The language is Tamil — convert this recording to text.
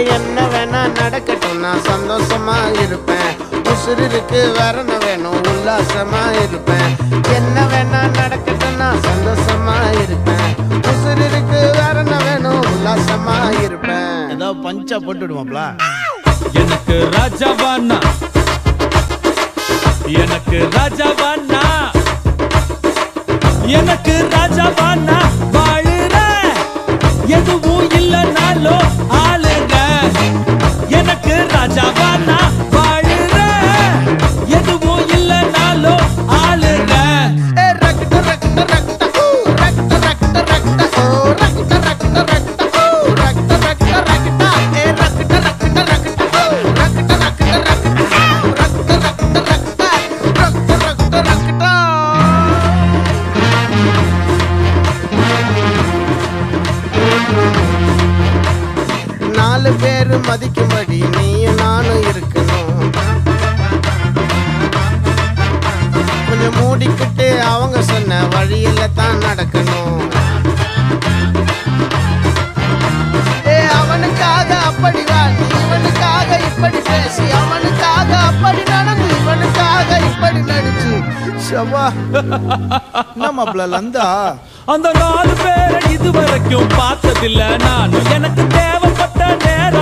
என்ன வேணா நடக்கட்டும் நான் சந்தோஷமா இருப்பேன் உசுறு இருக்கு வேற என்ன வேணும் உல்லாசமா இருப்பேன் என்ன வேணா நடக்கட்டும் நான் சந்தோஷமா இருப்பேன் உசுறு இருக்கு வேற என்ன வேணும் உல்லாசமா இருப்பேன் ஏதாவது பஞ்சா போட்டு விடுவாப்ல எனக்கு ராஜாவானா எனக்கு ராஜாவானா எனக்கு ராஜாவானா வாழுற எதுவும் இல்லைனாலும் ஆளுங்க எனக்கு ராஜாவானா வாழுற எதுவும் இல்லைனாலும் ஆளுங்க ஏ ரக்ட ரக்ட ரக்ட ஊ ரக்ட ரக்ட ரக்ட ஓ ரக்ட ரக்ட ரக்ட ஓ ரக்ட ரக்ட ரக்ட ஏ ரக்ட ரக்ட ரக்ட ஓ ரக்ட ரக்ட ரக்ட ரக்ட ரக்ட ரக்ட ரக்ட ரக்ட ரக்ட நாலு பேரு மதிக்கும்படி நீயும் நானும் இருக்கணும் கொஞ்சம் மூடிக்கிட்டு அவங்க சொன்ன வழியில தான் நடக்கணும் ஏ அவனுக்காக அப்படி வாழ்ந்து இவனுக்காக இப்படி பேசி அவனுக்காக அப்படி நடந்து இவனுக்காக இப்படி நடிச்சு ஷவா என்ன மாப்பிள்ள லந்தா அந்த நாலு பேரை இதுவரைக்கும் பார்த்ததில்ல நானும் எனக்கு தேவைப்பட்ட நேரம்